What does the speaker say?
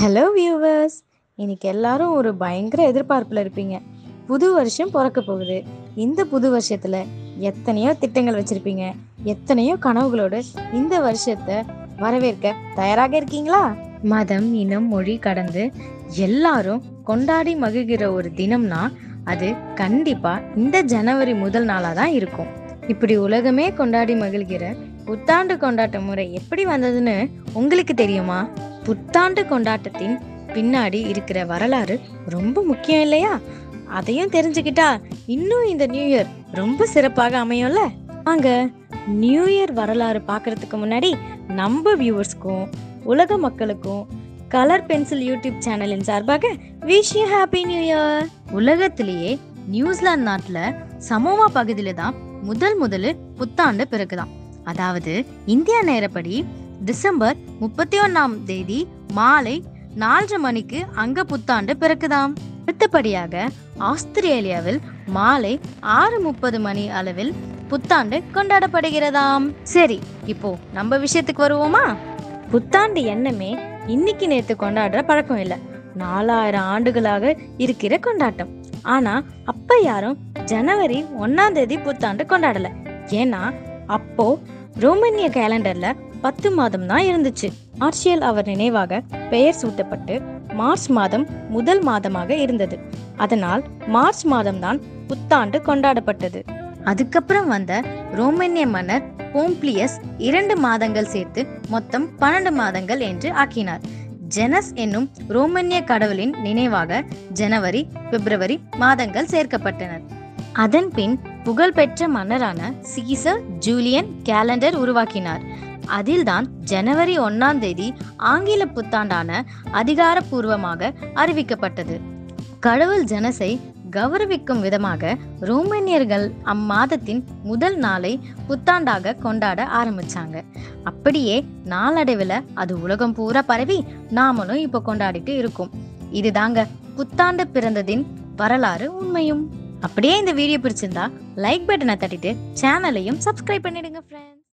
hello viewers இன்னைக்கு எல்லாரும் ஒரு பயங்கர எதிர்பார்ப்பில் இருப்பீங்க புது வருஷம் பிறக்க போகுது இந்த புது வருஷத்துல எத்தனையோ திட்டங்கள் வச்சிருப்பீங்க எத்தனையோ கனவுகளோடு இந்த வருஷத்தை வரவேற்க தயாராக இருக்கீங்களா மதம் இனம் மொழி கடந்து எல்லாரும் கொண்டாடி மகிழ்கிற ஒரு தினம்னா அது கண்டிப்பா இந்த ஜனவரி முதல் நாளா தான் இருக்கும் இப்படி உலகமே கொண்டாடி மகிழ்கிற புத்தாண்டு கொண்டாட்ட முறை எப்படி வந்ததுன்னு உங்களுக்கு தெரியுமா புத்தாண்டு கொண்டாட்டத்தின் பின்னாடி இருக்கிற வரலாறு ரொம்ப முக்கியம் இல்லையா அதையும் தெரிஞ்சுக்கிட்டா இன்னும் இந்த நியூ இயர் ரொம்ப சிறப்பாக அமையும்ல வாங்க நியூ இயர் வரலாறு பார்க்கறதுக்கு முன்னாடி நம்ம வியூவர்ஸ்க்கும் உலக மக்களுக்கும் கலர் பென்சில் யூடியூப் சேனலின் சார்பாக wish you happy new year உலகத்திலேயே நியூசிலாந்து நாட்டுல சமோவா பகுதியில தான் முதல் முதல் புத்தாண்டு பிறகுதான் அதாவது இந்தியா நேரப்படி டிசம்பர் முப்பத்தி ஒன்னாம் தேதி மாலை நாலரை மணிக்கு அங்க புத்தாண்டு பிறக்குதாம் அடுத்தபடியாக ஆஸ்திரேலியாவில் மாலை ஆறு முப்பது மணி அளவில் புத்தாண்டு கொண்டாடப்படுகிறதாம் சரி இப்போ நம்ம விஷயத்துக்கு வருவோமா புத்தாண்டு எண்ணமே இன்னைக்கு நேத்து கொண்டாடுற பழக்கம் இல்லை நாலாயிரம் ஆண்டுகளாக இருக்கிற கொண்டாட்டம் ஆனா அப்ப யாரும் ஜனவரி ஒன்னாம் தேதி புத்தாண்டு கொண்டாடல ஏன்னா அப்போ ரோமனிய கேலண்டர்ல பத்து மாதம் தான் இருந்துச்சு மார்ஷியல் அவர் நினைவாக பெயர் சூட்டப்பட்டு மார்ச் மாதம் முதல் மாதமாக இருந்தது அதனால் மார்ச் மாதம்தான் புத்தாண்டு கொண்டாடப்பட்டது அதுக்கப்புறம் வந்த ரோமனிய மன்னர் போம்ப்ளியஸ் இரண்டு மாதங்கள் சேர்த்து மொத்தம் பன்னெண்டு மாதங்கள் என்று ஆக்கினார் ஜெனஸ் என்னும் ரோமனிய கடவுளின் நினைவாக ஜனவரி பிப்ரவரி மாதங்கள் சேர்க்கப்பட்டனர் அதன் பின் புகழ்பெற்ற மன்னரான சீசர் ஜூலியன் கேலண்டர் உருவாக்கினார் அதில்தான் ஜனவரி ஒன்னாம் தேதி ஆங்கில புத்தாண்டான அதிகாரப்பூர்வமாக அறிவிக்கப்பட்டது கடவுள் ஜனஸை கௌரவிக்கும் விதமாக ரோமனியர்கள் அம்மாதத்தின் முதல் நாளை புத்தாண்டாக கொண்டாட ஆரம்பிச்சாங்க அப்படியே நாளடைவில் அது உலகம் பூரா பரவி நாமளும் இப்போ கொண்டாடிட்டு இருக்கோம் இதுதாங்க புத்தாண்டு பிறந்ததின் வரலாறு உண்மையும் அப்படியே இந்த வீடியோ பிடிச்சிருந்தா லைக் பட்டனை தட்டிட்டு சேனலையும் சப்ஸ்கிரைப் பண்ணிடுங்க ஃப்ரெண்ட்ஸ்